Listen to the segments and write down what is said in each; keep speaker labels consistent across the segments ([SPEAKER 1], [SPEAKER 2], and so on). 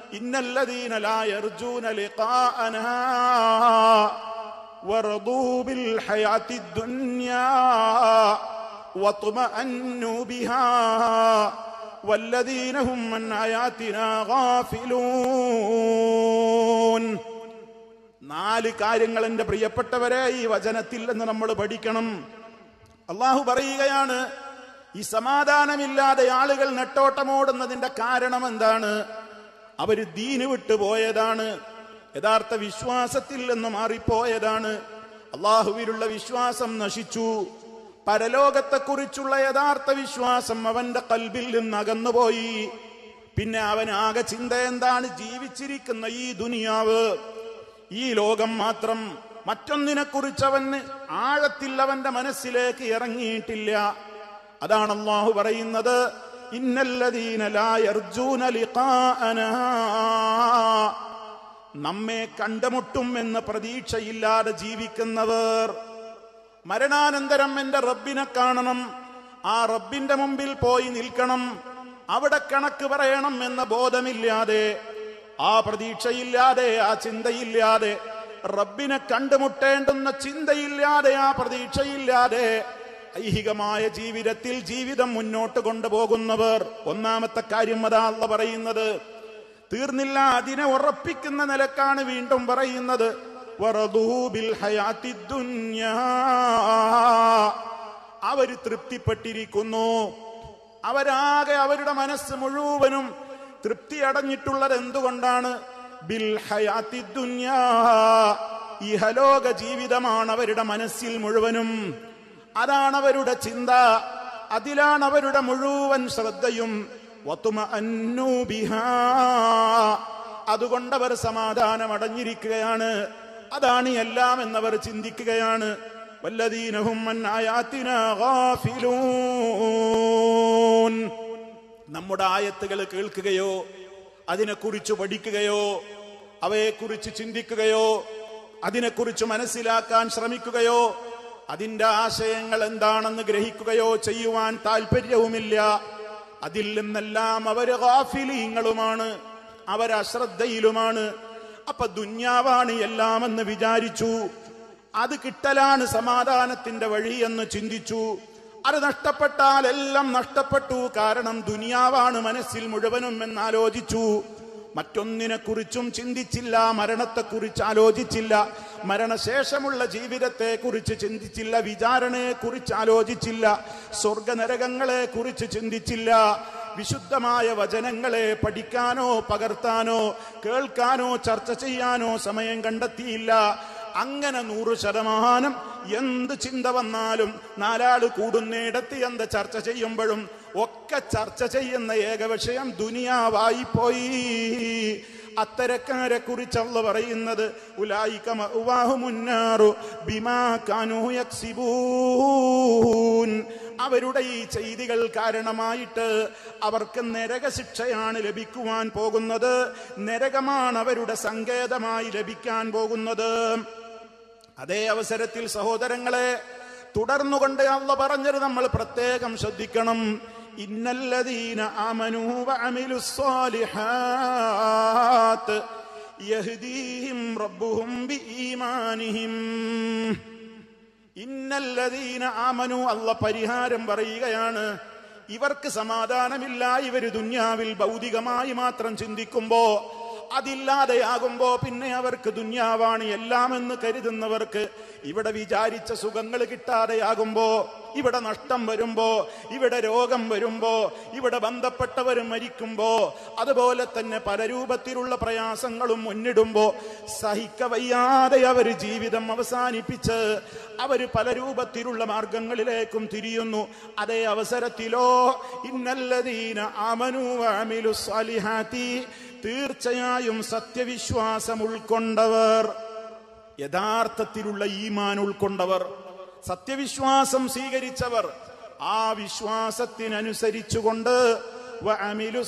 [SPEAKER 1] ഇന്നല്ലദീന ലാ യർജൂന ലിഖാഅനാ ورضوا بالحياة الدنيا واطمأنوا بها والذين هم عن آياتنا غافلون നാല് കാര്യങ്ങൾ എന്റെ പ്രിയപ്പെട്ടവരെ ഈ വചനത്തിൽ നിന്ന് നമ്മൾ പഠിക്കണം അള്ളാഹു പറയുകയാണ് ഈ സമാധാനമില്ലാതെ ആളുകൾ നെട്ടോട്ടമോടുന്നതിന്റെ കാരണം എന്താണ് അവര് ദീന് വിട്ടു പോയതാണ് യഥാർത്ഥ വിശ്വാസത്തിൽ നിന്ന് മാറിപ്പോയതാണ് അള്ളാഹുവിലുള്ള വിശ്വാസം നശിച്ചു പരലോകത്തെക്കുറിച്ചുള്ള യഥാർത്ഥ വിശ്വാസം അവന്റെ കൽബിൽ നിന്ന് അകന്നുപോയി പിന്നെ അവൻ ആകെ ചിന്ത എന്താണ് ജീവിച്ചിരിക്കുന്ന ഈ ദുനിയാവ് ഈ ലോകം മാത്രം മറ്റൊന്നിനെ കുറിച്ച് അവന് ആഴത്തിൽ അവന്റെ മനസ്സിലേക്ക് ഇറങ്ങിയിട്ടില്ല അതാണ് അള്ളാഹു പറയുന്നത് ഇന്നല്ലദീന ലാ യർജൂന ലിഖാഅനാ നമ്മെ കണ്ടുമുട്ടും എന്ന പ്രതീക്ഷയില്ലാതെ ജീവിക്കുന്നവർ മരണാനന്തരം എന്റെ റബ്ബിനെ കാണണം ആ റബ്ബിന്റെ മുമ്പിൽ പോയി നിൽക്കണം അവിടെ കണക്ക് പറയണം എന്ന ബോധമില്ലാതെ ആ പ്രതീക്ഷയില്ലാതെ ആ ചിന്തയില്ലാതെ റബ്ബിനെ കണ്ടുമുട്ടേണ്ടുന്ന ചിന്തയില്ലാതെ ആ പ്രതീക്ഷയില്ലാതെ ഐഹികമായ ജീവിതത്തിൽ ജീവിതം മുന്നോട്ട് കൊണ്ടുപോകുന്നവർ ഒന്നാമത്തെ കാര്യം അതാ അള്ള പറയുന്നത് തീർന്നില്ല അതിനെ ഉറപ്പിക്കുന്ന നിലക്കാണ് വീണ്ടും പറയുന്നത് വറദൂബിൽ ഹയാത്തി ദുന്യാ. അവര് തൃപ്തിപ്പെട്ടിരിക്കുന്നു അവരാകെ അവരുടെ മനസ്സ് മുഴുവനും തൃപ്തി അടഞ്ഞിട്ടുള്ളത് എന്തുകൊണ്ടാണ് ബിൽ ഹയാത്തി ദുന്യാ ഇഹലോക ജീവിതമാണ് അവരുടെ മനസ്സിൽ മുഴുവനും അതാണ് അവരുടെ ചിന്ത അതിലാണ് അവരുടെ മുഴുവൻ ശ്രദ്ധയും വത്തുമഅന്നു ബിഹാ. അതുകൊണ്ട് അവർ സമാധാനം അടഞ്ഞിരിക്കുകയാണ് അതാണ് ഈ എല്ലാം എന്നവർ ചിന്തിക്കുകയാണ് വല്ലദീനഹും അൻ ആയാത്തിനാ ഗാഫിലൂൻ നമ്മുടെ ആയത്തുകൾ കേൾക്കുകയോ അതിനെക്കുറിച്ച് പഠിക്കുകയോ അവയെക്കുറിച്ച് ചിന്തിക്കുകയോ അതിനെക്കുറിച്ച് മനസ്സിലാക്കാൻ ശ്രമിക്കുകയോ അതിന്റെ ആശയങ്ങൾ എന്താണെന്ന് ഗ്രഹിക്കുകയോ ചെയ്യുവാൻ താല്പര്യവുമില്ല അതിൽ നിന്നെല്ലാം അവര് ഗാഫിലീങ്ങളുമാണ് അവർ അശ്രദ്ധയിലുമാണ് അപ്പൊ ദുന്യാവാണ് എല്ലാമെന്ന് വിചാരിച്ചു അത് കിട്ടലാണ് സമാധാനത്തിന്റെ വഴി എന്ന് ചിന്തിച്ചു അത് നഷ്ടപ്പെട്ടാൽ എല്ലാം നഷ്ടപ്പെട്ടു കാരണം ദുനിയാവാണ് മനസ്സിൽ മുഴുവനും എന്നാലോചിച്ചു മറ്റൊന്നിനെ കുറിച്ചും ചിന്തിച്ചില്ല മരണത്തെക്കുറിച്ച് ആലോചിച്ചില്ല മരണശേഷമുള്ള ജീവിതത്തെ കുറിച്ച് ചിന്തിച്ചില്ല വിചാരണയെ കുറിച്ച് ആലോചിച്ചില്ല സ്വർഗനരകങ്ങളെ കുറിച്ച് ചിന്തിച്ചില്ല വിശുദ്ധമായ വചനങ്ങളെ പഠിക്കാനോ പകർത്താനോ കേൾക്കാനോ ചർച്ച ചെയ്യാനോ സമയം കണ്ടെത്തിയില്ല അങ്ങനെ നൂറ് ശതമാനം എന്ത് ചിന്ത വന്നാലും നാലാള് കൂടുന്നിടത്ത് എന്ത് ചർച്ച ചെയ്യുമ്പോഴും ഒക്കെ ചർച്ച ചെയ്യുന്ന ഏക വിഷയം ദുനിയാവായി പോയി അത്തരക്കാരെ കുറിച്ചല്ല പറയുന്നത് ഉലായിക മഅ്വാഹു മുന്നാറു ബിമാ കാനൂ യക്സിബൂൻ അവരുടെ ഈ ചെയ്തികൾ കാരണമായിട്ട് അവർക്ക് നരകശിക്ഷയാണ് ലഭിക്കുവാൻ പോകുന്നത് നരകമാണ് അവരുടെ സങ്കേതമായി ലഭിക്കാൻ പോകുന്നത് അതേ അവസരത്തിൽ സഹോദരങ്ങളെ തുടർന്നുകൊണ്ട് അള്ള പറഞ്ഞത് നമ്മൾ പ്രത്യേകം ശ്രദ്ധിക്കണം ഇന്നല്ലദീന ആമനൂ വഅമിലു സ്വാലിഹാത്ത് യഹ്ദീഹിം റബ്ബുഹും ബിഈമാനിഹിം ഇന്നല്ലദീന ആമനു അള്ള പരിഹാരം പറയുകയാണ് ഇവർക്ക് സമാധാനമില്ല ഇവര് ദുന്യാവിൽ ഭൗതികമായി മാത്രം ചിന്തിക്കുമ്പോ അതില്ലാതെയാകുമ്പോ പിന്നെ അവർക്ക് ദുന്യാവാണ് എല്ലാമെന്ന് കരുതുന്നവർക്ക് ഇവിടെ വിചാരിച്ച സുഖങ്ങൾ കിട്ടാതെയാകുമ്പോ ഇവിടെ നഷ്ടം വരുമ്പോ ഇവിടെ രോഗം വരുമ്പോ ഇവിടെ ബന്ധപ്പെട്ടവർ മരിക്കുമ്പോ അതുപോലെ തന്നെ പല രൂപത്തിലുള്ള പ്രയാസങ്ങളും മുന്നിടുമ്പോ സഹിക്കവയ്യാതെ അവർ ജീവിതം അവസാനിപ്പിച്ച് അവര് പല രൂപത്തിലുള്ള മാർഗങ്ങളിലേക്കും തിരിയുന്നു അതേ അവസരത്തിലോ ഇന്നല്ലതീന ആമനു അമിലു സ്വാലിഹാത്തി തീർച്ചയായും സത്യവിശ്വാസം ഉൾക്കൊണ്ടവർ യഥാർത്ഥത്തിലുള്ള ഈമാൻ ഉൾക്കൊണ്ടവർ സത്യവിശ്വാസം സ്വീകരിച്ചവർ ആ വിശ്വാസത്തിനനുസരിച്ചുകൊണ്ട് വഅമിലു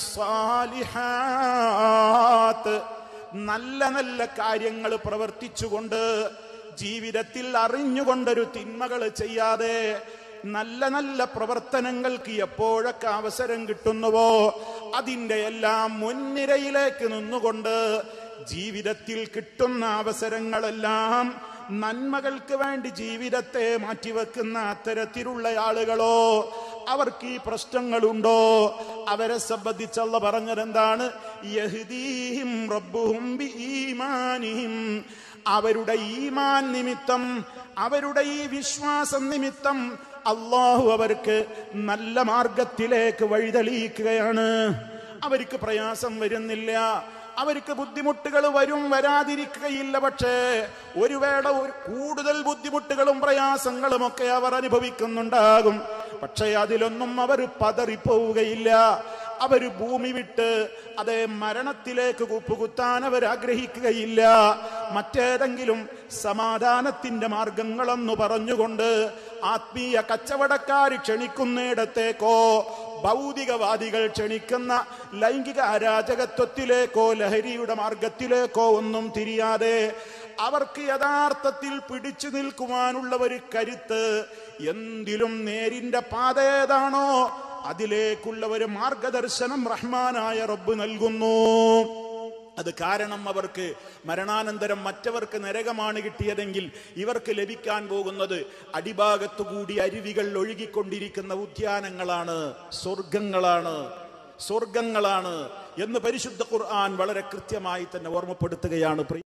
[SPEAKER 1] സ്വാലിഹാത്ത് നല്ല നല്ല കാര്യങ്ങൾ പ്രവർത്തിച്ചുകൊണ്ട് ജീവിതത്തിൽ അറിഞ്ഞുകൊണ്ടൊരു തിന്മകൾ ചെയ്യാതെ നല്ല നല്ല പ്രവർത്തനങ്ങൾക്ക് എപ്പോഴൊക്കെ അവസരം കിട്ടുന്നുവോ അതിന്റെ എല്ലാം മുൻനിരയിലേക്ക് നിന്നുകൊണ്ട് ജീവിതത്തിൽ കിട്ടുന്ന അവസരങ്ങളെല്ലാം നന്മകൾക്ക് വേണ്ടി ജീവിതത്തെ മാറ്റിവെക്കുന്ന അത്തരത്തിലുള്ള ആളുകളോ അവർക്ക് ഈ പ്രശ്നങ്ങളുണ്ടോ അവരെ സംബന്ധിച്ചുള്ള പറഞ്ഞതെന്താണ് യഹ്ദീഹിം റബ്ബുഹും ബിഈമാനിഹിം അവരുടെ ഈമാൻ നിമിത്തം അവരുടെ ഈ വിശ്വാസം നിമിത്തം അള്ളാഹു അവർക്ക് നല്ല മാർഗത്തിലേക്ക് വഴിതെളിയിക്കുകയാണ് അവർക്ക് പ്രയാസം വരുന്നില്ല അവർക്ക് ബുദ്ധിമുട്ടുകൾ വരും വരാതിരിക്കുകയില്ല പക്ഷേ ഒരു വേള ഒരു കൂടുതൽ ബുദ്ധിമുട്ടുകളും പ്രയാസങ്ങളും ഒക്കെ അവർ അനുഭവിക്കുന്നുണ്ടാകും പക്ഷേ അതിലൊന്നും അവർ പതറിപ്പോവുകയില്ല അവർ ഭൂമി വിട്ട് അതേ മരണത്തിലേക്ക് കുപ്പുകുത്താൻ അവർ ആഗ്രഹിക്കുകയില്ല മറ്റേതെങ്കിലും സമാധാനത്തിന്റെ മാർഗങ്ങളെന്ന് പറഞ്ഞുകൊണ്ട് ആത്മീയ കച്ചവടക്കാർ ക്ഷണിക്കുന്നിടത്തേക്കോ ഭൗതികവാദികൾ ക്ഷണിക്കുന്ന ലൈംഗിക അരാജകത്വത്തിലേക്കോ ലഹരിയുടെ മാർഗത്തിലേക്കോ ഒന്നും തിരിയാതെ അവർക്ക് യഥാർത്ഥത്തിൽ പിടിച്ചു നിൽക്കുവാനുള്ള ഒരു കരുത്ത് എന്തിലും നേരിന്റെ പാത ഏതാണോ അതിലേക്കുള്ള ഒരു മാർഗദർശനം റഹ്മാനായ റബ്ബ് നൽകുന്നു അത് കാരണം അവർക്ക് മരണാനന്തരം മറ്റവർക്ക് നരകമാണ് കിട്ടിയതെങ്കിൽ ഇവർക്ക് ലഭിക്കാൻ പോകുന്നത് അടിഭാഗത്തുകൂടി അരുവികൾ ഒഴുകിക്കൊണ്ടിരിക്കുന്ന ഉദ്യാനങ്ങളാണ് സ്വർഗങ്ങളാണ് സ്വർഗങ്ങളാണ് എന്ന് പരിശുദ്ധ ഖുർആൻ വളരെ കൃത്യമായി തന്നെ ഓർമ്മപ്പെടുത്തുകയാണ് പ്രിയ